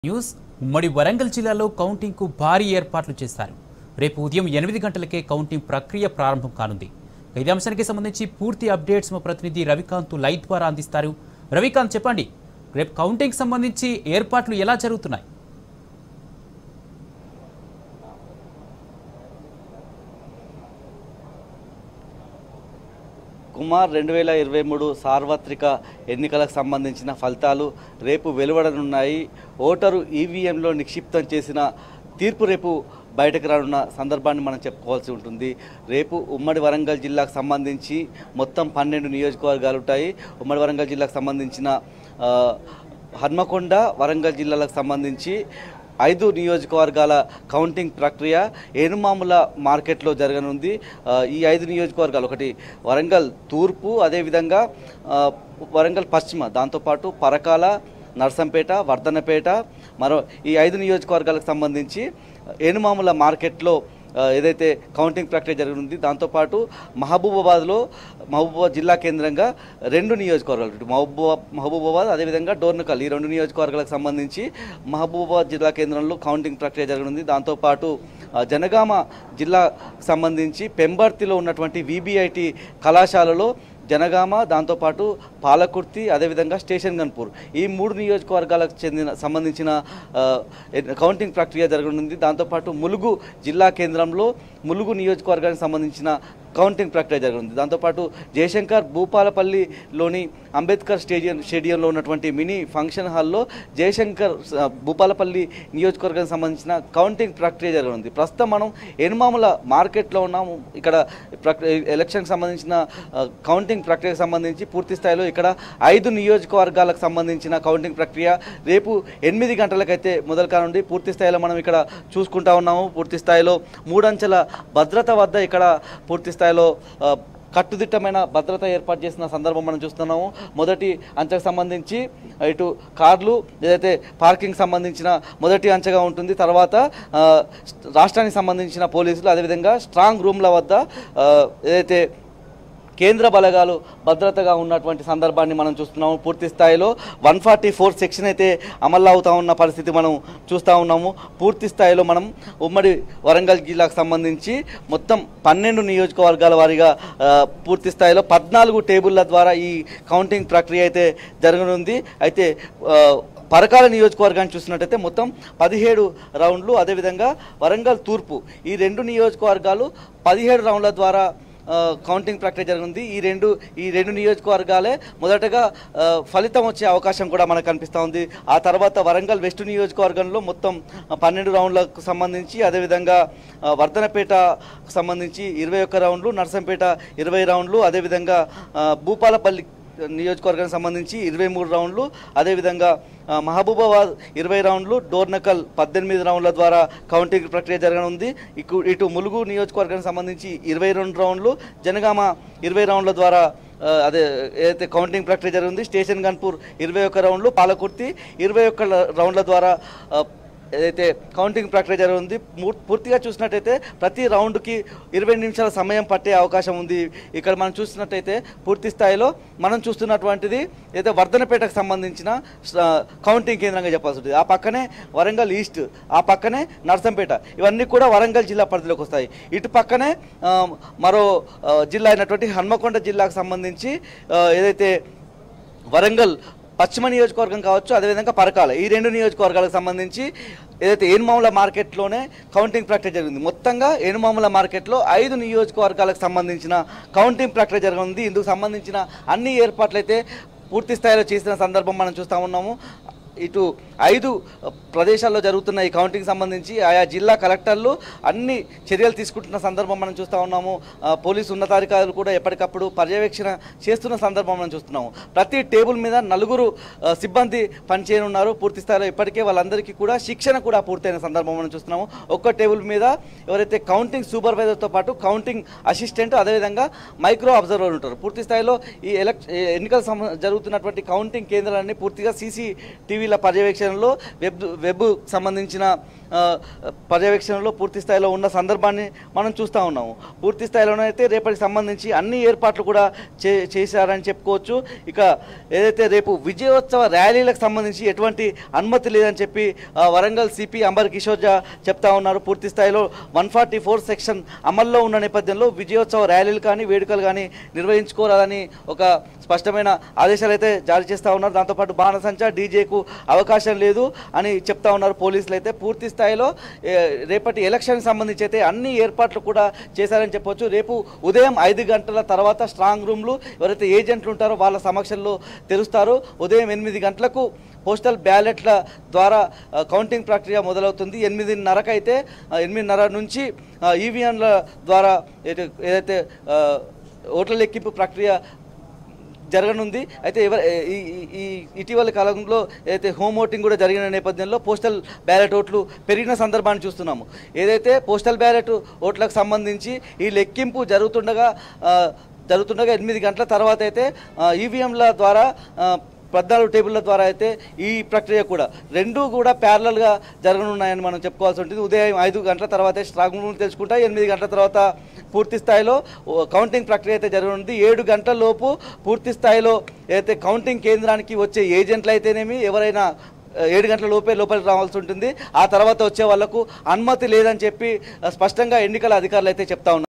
news ఉమ్మడి వరంగల్ జిల్లాలో కౌంటింగ్కు భారీ ఏర్పాట్లు చేశారు రేపు ఉదయం ఎనిమిది గంటలకే కౌంటింగ్ ప్రక్రియ ప్రారంభం కానుంది ఇదే అంశానికి సంబంధించి పూర్తి అప్డేట్స్ మా ప్రతినిధి రవికాంత్ లైవ్ ద్వారా అందిస్తారు రవికాంత్ చెప్పండి రేపు కౌంటింగ్ సంబంధించి ఏర్పాట్లు ఎలా జరుగుతున్నాయి కుమార్ రెండు వేల ఇరవై మూడు సార్వత్రిక ఎన్నికలకు సంబంధించిన ఫలితాలు రేపు వెలువడనున్నాయి ఓటరు ఈవీఎంలో నిక్షిప్తం చేసిన తీర్పు రేపు బయటకు రానున్న సందర్భాన్ని మనం చెప్పుకోవాల్సి ఉంటుంది రేపు ఉమ్మడి వరంగల్ జిల్లాకు సంబంధించి మొత్తం పన్నెండు నియోజకవర్గాలు ఉంటాయి ఉమ్మడి వరంగల్ జిల్లాకు సంబంధించిన ఆ, హన్మకొండ వరంగల్ జిల్లాలకు సంబంధించి ఐదు నియోజకవర్గాల కౌంటింగ్ ప్రక్రియ ఏనుమాముల మార్కెట్లో జరగనుంది ఆ, ఈ ఐదు నియోజకవర్గాలు ఒకటి వరంగల్ తూర్పు అదేవిధంగా ఆ, వరంగల్ పశ్చిమ దాంతోపాటు పరకాల నర్సంపేట వర్ధనపేట మరో ఈ ఐదు నియోజకవర్గాలకు సంబంధించి ఏనుమాముల మార్కెట్లో ఆ, ఏదైతే కౌంటింగ్ ప్రక్రియ జరగనుంది దాంతోపాటు మహబూబాబాద్లో మహబూబాబాద్ జిల్లా కేంద్రంగా రెండు నియోజకవర్గాలు ఇటు మహబూబా మహబూబాబాద్ అదేవిధంగా డోర్నకల్ ఈ రెండు నియోజకవర్గాలకు సంబంధించి మహబూబాబాద్ జిల్లా కేంద్రంలో కౌంటింగ్ ప్రక్రియ జరగనుంది దాంతోపాటు ఆ, జనగామ జిల్లాకు సంబంధించి పెంబర్తిలో ఉన్నటువంటి విబిఐటి కళాశాలలో జనగామ దాంతోపాటు పాలకుర్తి అదేవిధంగా స్టేషన్ గన్పూర్ ఈ మూడు నియోజకవర్గాలకు చెందిన సంబంధించిన ఆ, ఎన్- కౌంటింగ్ ప్రక్రియ జరగనుంది దాంతోపాటు ములుగు జిల్లా కేంద్రంలో ములుగు నియోజకవర్గానికి సంబంధించిన కౌంటింగ్ ప్రక్రియ జరగనుంది దాంతోపాటు జయశంకర్ భూపాలపల్లిలోని అంబేద్కర్ స్టేడియం స్టేడియంలో ఉన్నటువంటి మినీ ఫంక్షన్ హాల్లో జయశంకర్ ఆ, భూపాలపల్లి నియోజకవర్గానికి సంబంధించిన కౌంటింగ్ ప్రక్రియ జరగనుంది ప్రస్తుతం మనం ఎనుమాముల మార్కెట్లో ఉన్నాము ఇక్కడ ప్రక్రియ ఎలక్షన్కి సంబంధించిన ఆ, కౌంటింగ్ ప్రక్రియకు సంబంధించి పూర్తి స్థాయిలో ఇక్కడ ఐదు నియోజకవర్గాలకు సంబంధించిన కౌంటింగ్ ప్రక్రియ రేపు ఎనిమిది గంటలకైతే మొదలు కానుంది పూర్తి స్థాయిలో మనం ఇక్కడ చూసుకుంటా ఉన్నాము పూర్తి స్థాయిలో మూడంచెల భద్రత వద్ద ఇక్కడ పూర్తి స్థాయిలో ఆ, కట్టుదిట్టమైన భద్రత ఏర్పాటు చేసిన సందర్భం మనం చూస్తున్నాము మొదటి అంచెకు సంబంధించి ఇటు కార్లు ఏదైతే పార్కింగ్ సంబంధించిన మొదటి అంచెగా ఉంటుంది తర్వాత ఆ, రాష్ట్రానికి సంబంధించిన పోలీసులు అదేవిధంగా స్ట్రాంగ్ రూమ్ల వద్ద ఆ, ఏదైతే కేంద్ర బలగాలు భద్రతగా ఉన్నటువంటి సందర్భాన్ని మనం చూస్తున్నాము పూర్తి స్థాయిలో వన్ ఫార్టీ ఫోర్ సెక్షన్ అయితే అమలు అవుతా ఉన్న పరిస్థితి మనం చూస్తూ ఉన్నాము పూర్తి స్థాయిలో మనం ఉమ్మడి వరంగల్ జిల్లాకు సంబంధించి మొత్తం పన్నెండు నియోజకవర్గాల వారీగా ఆ, పూర్తి స్థాయిలో పద్నాలుగు టేబుల్ల ద్వారా ఈ కౌంటింగ్ ప్రక్రియ అయితే జరగనుంది అయితే ఆ, పరకాల నియోజకవర్గాన్ని చూసినట్టయితే మొత్తం పదిహేడు రౌండ్లు అదేవిధంగా వరంగల్ తూర్పు ఈ రెండు నియోజకవర్గాలు పదిహేడు రౌండ్ల ద్వారా ఆ, కౌంటింగ్ ప్రక్రియ జరుగుతుంది ఈ రెండు ఈ రెండు నియోజకవర్గాలే మొదటగా ఆ, ఫలితం వచ్చే అవకాశం కూడా మనకు కనిపిస్తూ ఉంది ఆ తర్వాత వరంగల్ వెస్ట్ నియోజకవర్గంలో మొత్తం పన్నెండు రౌండ్లకు సంబంధించి అదేవిధంగా ఆ, వర్ధనపేటకు సంబంధించి ఇరవై ఒక్క రౌండ్లు నర్సంపేట ఇరవై రౌండ్లు అదేవిధంగా ఆ, భూపాలపల్లి నియోజకవర్గానికి సంబంధించి ఇరవై మూడు రౌండ్లు అదేవిధంగా ఆ, మహబూబాబాద్ ఇరవై రౌండ్లు డోర్నకల్ పద్దెనిమిది రౌండ్ల ద్వారా కౌంటింగ్ ప్రక్రియ జరగనుంది ఇకు ఇటు ములుగు నియోజకవర్గానికి సంబంధించి ఇరవై రెండు రౌండ్లు జనగామ ఇరవై రౌండ్ల ద్వారా ఆ, అదే ఏదైతే కౌంటింగ్ ప్రక్రియ జరిగింది స్టేషన్ గన్పూర్ ఇరవై ఒక్క రౌండ్లు పాలకుర్తి ఇరవై ఒక్క రౌండ్ల ద్వారా ఆ, ఏదైతే కౌంటింగ్ ప్రక్రియ జరుగుతుంది మూ- పూర్తిగా చూసినట్టయితే ప్రతి రౌండ్కి ఇరవై నిమిషాల సమయం పట్టే అవకాశం ఉంది ఇక్కడ మనం చూసినట్టయితే పూర్తి స్థాయిలో మనం చూస్తున్నటువంటిది ఏదైతే వర్ధనపేటకు సంబంధించిన ఆ, కౌంటింగ్ కేంద్రంగా చెప్పాల్సి ఉంటుంది ఆ పక్కనే వరంగల్ ఈస్ట్ ఆ పక్కనే నర్సంపేట ఇవన్నీ కూడా వరంగల్ జిల్లా పరిధిలోకి వస్తాయి ఇటు పక్కనే ఆ, మరో ఆ, జిల్లా అయినటువంటి హన్మకొండ జిల్లాకు సంబంధించి ఆ, ఏదైతే వరంగల్ పశ్చిమ నియోజకవర్గం కావచ్చు అదేవిధంగా పరకాల ఈ రెండు నియోజకవర్గాలకు సంబంధించి ఏదైతే ఏనుమాముల మార్కెట్లోనే కౌంటింగ్ ప్రక్రియ జరిగింది మొత్తంగా ఏనుమాముల మార్కెట్లో ఐదు నియోజకవర్గాలకు సంబంధించిన కౌంటింగ్ ప్రక్రియ జరగనుంది ఇందుకు సంబంధించిన అన్ని ఏర్పాట్లు అయితే పూర్తి స్థాయిలో చేసిన సందర్భం మనం చూస్తూ ఉన్నాము ఇటు ఐదు ప్రదేశాల్లో జరుగుతున్న ఈ కౌంటింగ్ సంబంధించి ఆయా జిల్లా కలెక్టర్లు అన్ని చర్యలు తీసుకుంటున్న సందర్భం మనం చూస్తూ ఉన్నాము ఆ, పోలీసు ఉన్నతాధికారులు కూడా ఎప్పటికప్పుడు పర్యవేక్షణ చేస్తున్న సందర్భం మనం చూస్తున్నాము ప్రతి టేబుల్ మీద నలుగురు ఆ, సిబ్బంది పనిచేయనున్నారు పూర్తి స్థాయిలో ఇప్పటికే వాళ్ళందరికీ కూడా శిక్షణ కూడా పూర్తయిన సందర్భం మనం చూస్తున్నాము ఒక్క టేబుల్ మీద ఎవరైతే కౌంటింగ్ సూపర్వైజర్తో పాటు కౌంటింగ్ అసిస్టెంట్ అదేవిధంగా మైక్రో అబ్జర్వర్ ఉంటారు పూర్తి స్థాయిలో ఈ ఎలక్ ఈ ఎన్నికల సంబ- జరుగుతున్నటువంటి కౌంటింగ్ కేంద్రాలన్నీ పూర్తిగా సీసీ టీవీల పర్యవేక్షణలో వెబ్ వెబ్ సంబంధించిన ఆ, పర్యవేక్షణలో పూర్తి స్థాయిలో ఉన్న సందర్భాన్ని మనం చూస్తూ ఉన్నాము పూర్తి స్థాయిలోనైతే రేపటికి సంబంధించి అన్ని ఏర్పాట్లు కూడా చే చేశారని చెప్పుకోవచ్చు ఇక ఏదైతే రేపు విజయోత్సవ ర్యాలీలకు సంబంధించి ఎటువంటి అనుమతి లేదని చెప్పి ఆ, వరంగల్ సిపి అంబర్ కిషోర్ జా చెప్తా ఉన్నారు పూర్తి స్థాయిలో వన్ ఫార్టీ ఫోర్ సెక్షన్ అమల్లో ఉన్న నేపథ్యంలో విజయోత్సవ ర్యాలీలు కానీ వేడుకలు కానీ నిర్వహించుకోరాదని ఒక స్పష్టమైన ఆదేశాలు అయితే జారీ చేస్తూ ఉన్నారు దాంతోపాటు బాణసంచా డీజేకు అవకాశం లేదు అని చెప్తా ఉన్నారు పోలీసులు అయితే పూర్తి స్థాయిలో ఏ, రేపటి ఎలక్షన్కి సంబంధించి అయితే అన్ని ఏర్పాట్లు కూడా చేశారని చెప్పొచ్చు రేపు ఉదయం ఐదు గంటల తర్వాత స్ట్రాంగ్ రూమ్లు ఎవరైతే ఏజెంట్లు ఉంటారో వాళ్ళ సమక్షంలో తెరుస్తారు ఉదయం ఎనిమిది గంటలకు పోస్టల్ బ్యాలెట్ల ద్వారా ఆ, కౌంటింగ్ ప్రక్రియ మొదలవుతుంది ఎనిమిదిన్నరకైతే ఆ, ఎనిమిదిన్నర నుంచి ఈవీఎంల ద్వారా ఏదైతే- ఏదైతే ఆ, ఓట్ల లెక్కింపు ప్రక్రియ జరగనుంది అయితే ఎవరు ఈ ఈ- ఈ ఇటీవల కాలంలో ఏదైతే హోమ్ ఓటింగ్ కూడా జరిగిన నేపథ్యంలో పోస్టల్ బ్యాలెట్ ఓట్లు పెరిగిన సందర్భాన్ని చూస్తున్నాము ఏదైతే పోస్టల్ బ్యాలెట్ ఓట్లకు సంబంధించి ఈ లెక్కింపు జరుగుతుండగా ఆ, జరుగుతుండగా ఎనిమిది గంటల తర్వాత అయితే ఈవీఎంల ద్వారా ఆ, పద్నాలుగు టేబుల్ల ద్వారా అయితే ఈ ప్రక్రియ కూడా రెండూ కూడా ప్యారలల్గా జరగనున్నాయని మనం చెప్పుకోవాల్సి ఉంటుంది ఉదయం ఐదు గంటల తర్వాత స్ట్రాంగ్ రూమ్ తెలుసుకుంటా ఎనిమిది గంటల తర్వాత పూర్తి స్థాయిలో ఓ, కౌంటింగ్ ప్రక్రియ అయితే జరగనుంది ఏడు గంటల లోపు పూర్తి స్థాయిలో ఏదైతే కౌంటింగ్ కేంద్రానికి వచ్చే ఏజెంట్లు అయితేనేమి ఎవరైనా ఆ, ఏడు గంటల లోపే లోపలికి రావాల్సి ఉంటుంది ఆ తర్వాత వచ్చే వాళ్లకు అనుమతి లేదని చెప్పి ఆ, స్పష్టంగా ఎన్నికల అధికారులు అయితే చెప్తా ఉన్నారు